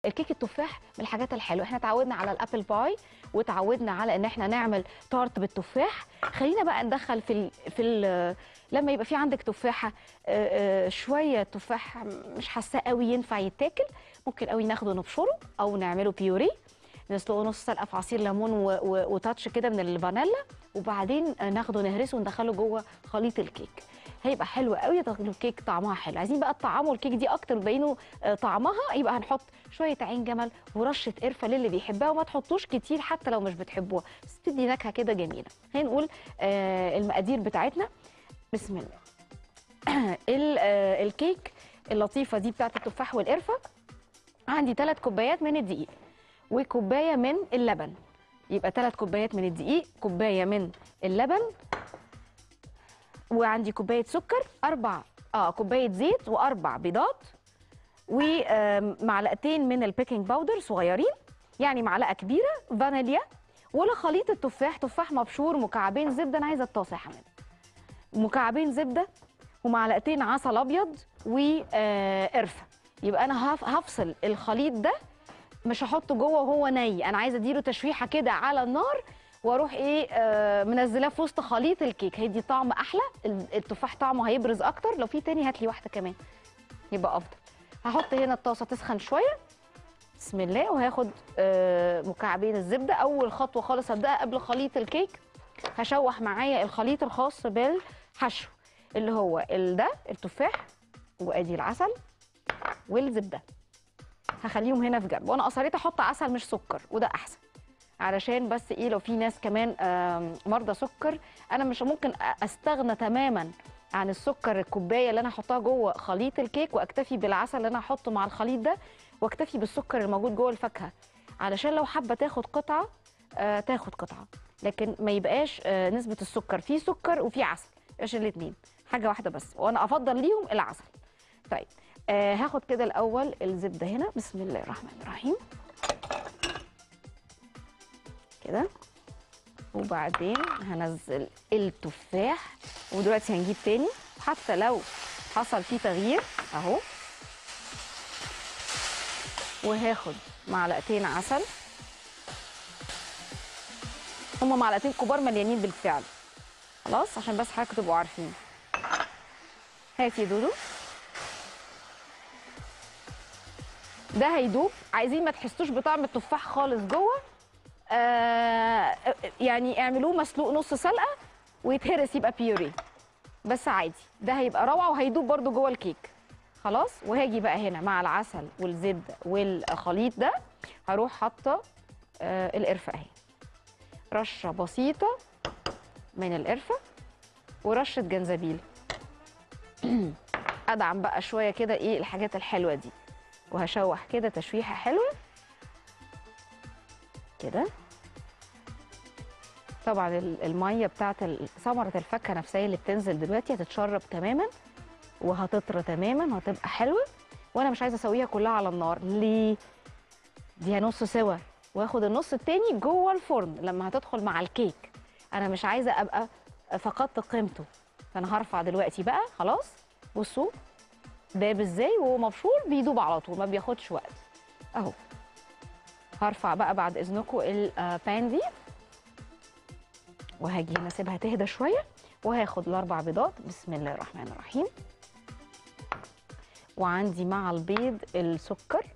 الكيك التفاح من الحاجات الحلوه احنا اتعودنا على الابل باي وتعودنا على ان احنا نعمل تارت بالتفاح خلينا بقى ندخل في ال في ال لما يبقى في عندك تفاحه آه، آه، شويه تفاح مش حاساه قوي ينفع يتاكل ممكن قوي ناخده نبشره او نعمله بيوري نسلقه نص سلقه في عصير ليمون و- و- وتاتش كده من الفانيلا وبعدين آه، ناخده نهرسه وندخله جوه خليط الكيك هيبقى حلو قوي تاكلوا الكيك طعمها حلو عايزين بقى طعموا الكيك دي اكتر تبينوا آه، طعمها يبقى هنحط شويه عين جمل ورشه قرفه للي بيحبها وما تحطوش كتير حتى لو مش بتحبوها بس تدي نكهه كده جميله هنقول آه المقادير بتاعتنا بسم الله ال- آه، الكيك اللطيفه دي بتاعت التفاح والقرفه عندي ثلاث كوبايات من الدقيق وكوبايه من اللبن يبقى ثلاث كوبايات من الدقيق كوبايه من اللبن وعندي كوبايه سكر اربع اه كوبايه زيت واربع بيضات ومعلقتين من البيكنج باودر صغيرين يعني معلقه كبيره فانيليا ولا خليط التفاح تفاح مبشور مكعبين زبده انا عايزه الطاسه يا حماد مكعبين زبده ومعلقتين عسل ابيض وقرفه يبقى انا هف- هفصل الخليط ده مش هحطه جوه وهو ني انا عايزه اديله تشويحه كده على النار واروح ايه آه منزلاه في وسط خليط الكيك هيدي طعم احلى ال- التفاح طعمه هيبرز اكتر لو في تاني هات لي واحده كمان يبقى افضل هحط هنا الطاسه تسخن شويه بسم الله وهاخد آه مكعبين الزبده اول خطوه خالص هبداها قبل خليط الكيك هشوح معايا الخليط الخاص بالحشو اللي هو ال- ده التفاح وادي العسل والزبده هخليهم هنا في جنب وانا اصريت احط عسل مش سكر وده احسن علشان بس ايه لو في ناس كمان آم، مرضى سكر انا مش ممكن أ- استغنى تماما عن السكر الكوبايه اللي انا احطها جوه خليط الكيك واكتفي بالعسل اللي انا هحطه مع الخليط ده واكتفي بالسكر الموجود جوه الفاكهه علشان لو حابه تاخد قطعه آه تاخد قطعه لكن ما يبقاش آه نسبه السكر في سكر وفي عسل يبقاش الاثنين حاجه واحده بس وانا افضل ليهم العسل طيب آه هاخد كده الاول الزبده هنا بسم الله الرحمن الرحيم كده وبعدين هنزل التفاح ودلوقتي هنجيب تاني حتى لو حصل فيه تغيير اهو وهاخد معلقتين عسل هما معلقتين كبار مليانين بالفعل خلاص عشان بس حضرتك تبقوا عارفين هاتي يا دودو ده هيدوب عايزين ما تحسوش بطعم التفاح خالص جوه آه يعني اعملوه مسلوق نص سلقه ويتهرس يبقى بيوري بس عادي ده هيبقى روعه وهيدوب برده جوه الكيك خلاص وهاجي بقى هنا مع العسل والزبده والخليط ده هروح حاطه آه القرفه اهي رشه بسيطه من القرفه ورشه جنزبيل ادعم بقى شويه كده ايه الحاجات الحلوه دي وهشوح كده تشويحه حلوه كده طبعا ال- الميه بتاعت ال- ثمره الفاكهه نفسها اللي بتنزل دلوقتي هتتشرب تماما وهتطرى تماما وهتبقى حلوه وانا مش عايزه اسويها كلها على النار ليه دي نص سوا واخد النص التاني جوه الفرن لما هتدخل مع الكيك انا مش عايزه ابقى فقدت قيمته فانا هرفع دلوقتي بقى خلاص بصوا داب ازاي وهو مبشور بيدوب على طول ما بياخدش وقت اهو هرفع بقى بعد اذنكم البان دي وهاجي هنا اسيبها تهدى شويه وهاخد الاربع بيضات بسم الله الرحمن الرحيم وعندي مع البيض السكر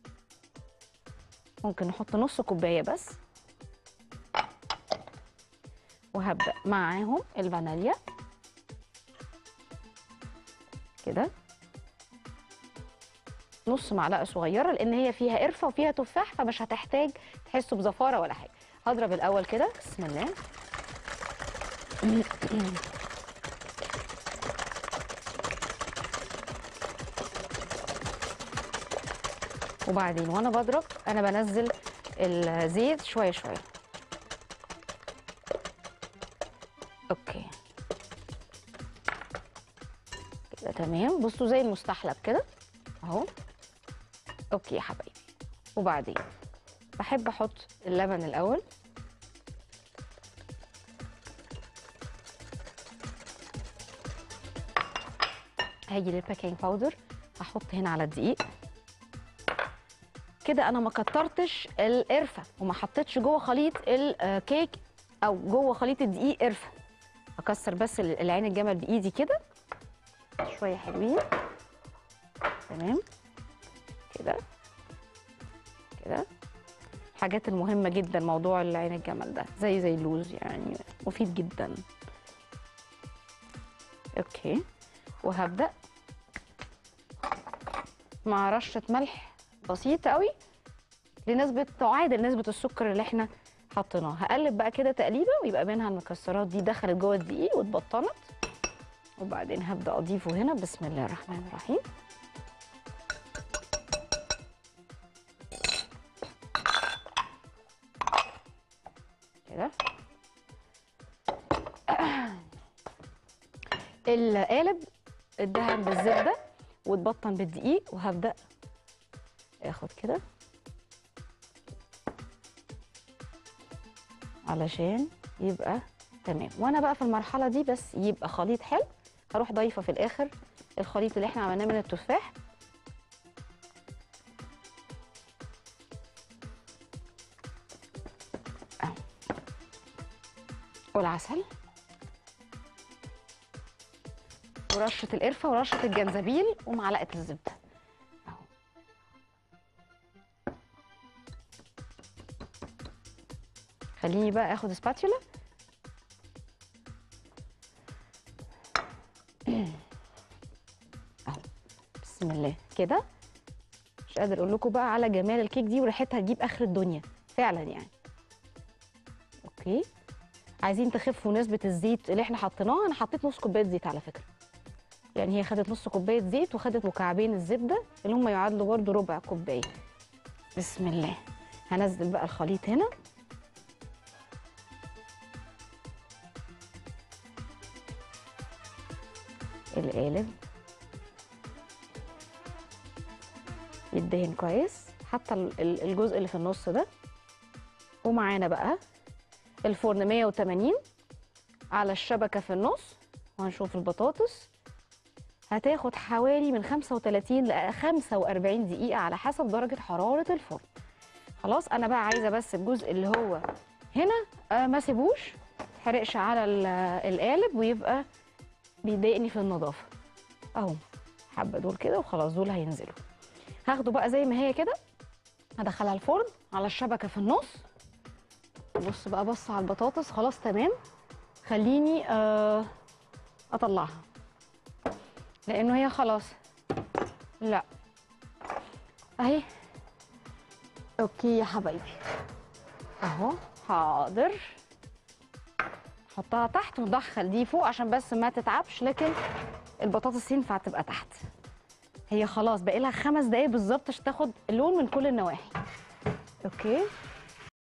ممكن نحط نص كوبايه بس وهبدا معاهم الفانيليا كده نص معلقه صغيره لان هي فيها قرفه وفيها تفاح فمش هتحتاج تحسوا بزفاره ولا حاجه هضرب الاول كده بسم الله وبعدين وانا بضرب انا بنزل الزيت شويه شويه اوكي كده تمام بصوا زي المستحلب كده اهو اوكي يا حبايبي وبعدين بحب احط اللبن الاول هاجي للبيكنج باودر هحط هنا على الدقيق كده انا ما كترتش القرفه وما حطيتش جوه خليط الكيك او جوه خليط الدقيق قرفه اكسر بس العين الجمل بايدي كده شويه حلوين تمام كده كده الحاجات المهمه جدا موضوع العين الجمل ده زي زي اللوز يعني مفيد جدا اوكي وهبدا مع رشه ملح بسيطه قوي لنسبه تعادل نسبه السكر اللي احنا حطيناه هقلب بقى كده تقليبه ويبقى منها المكسرات دي دخلت جوه الدقيق واتبطنت وبعدين هبدا اضيفه هنا بسم الله الرحمن الرحيم كده القالب اتدهن بالزبده واتبطن بالدقيق وهبدا اخد كده علشان يبقى تمام وانا بقى في المرحله دي بس يبقى خليط حلو هروح ضايفه في الاخر الخليط اللي احنا عملناه من التفاح أهو. والعسل ورشه القرفه ورشه الجنزبيل ومعلقه الزبده اهو خليني بقى اخد سباتولا اهو بسم الله كده مش قادر اقول لكم بقى على جمال الكيك دي وريحتها تجيب اخر الدنيا فعلا يعني اوكي عايزين تخفوا نسبه الزيت اللي احنا حطيناها انا حطيت نص كوبايه زيت على فكره يعني هي خدت نص كوبايه زيت وخدت مكعبين الزبده اللي هم يعادلوا برده ربع كوبايه بسم الله هنزل بقى الخليط هنا القالب يدهن كويس حتى ال- ال- الجزء اللي في النص ده ومعانا بقى الفرن 180 على الشبكة في النص وهنشوف البطاطس هتاخد حوالي من 35 ل 45 دقيقة على حسب درجة حرارة الفرن خلاص أنا بقى عايزة بس الجزء اللي هو هنا آه ما سيبوش حرقش على ال- القالب ويبقى بيضايقني في النظافه اهو حبه دول كده وخلاص دول هينزلوا هاخده بقى زي ما هي كده هدخلها الفرن على الشبكه في النص بص بقى بص على البطاطس خلاص تمام خليني آه اطلعها لانه هي خلاص لا اهي اوكي يا حبايبي اهو حاضر حطها تحت وندخل دي فوق عشان بس ما تتعبش لكن البطاطس ينفع تبقى تحت هي خلاص باقي لها خمس دقايق بالظبط عشان تاخد اللون من كل النواحي اوكي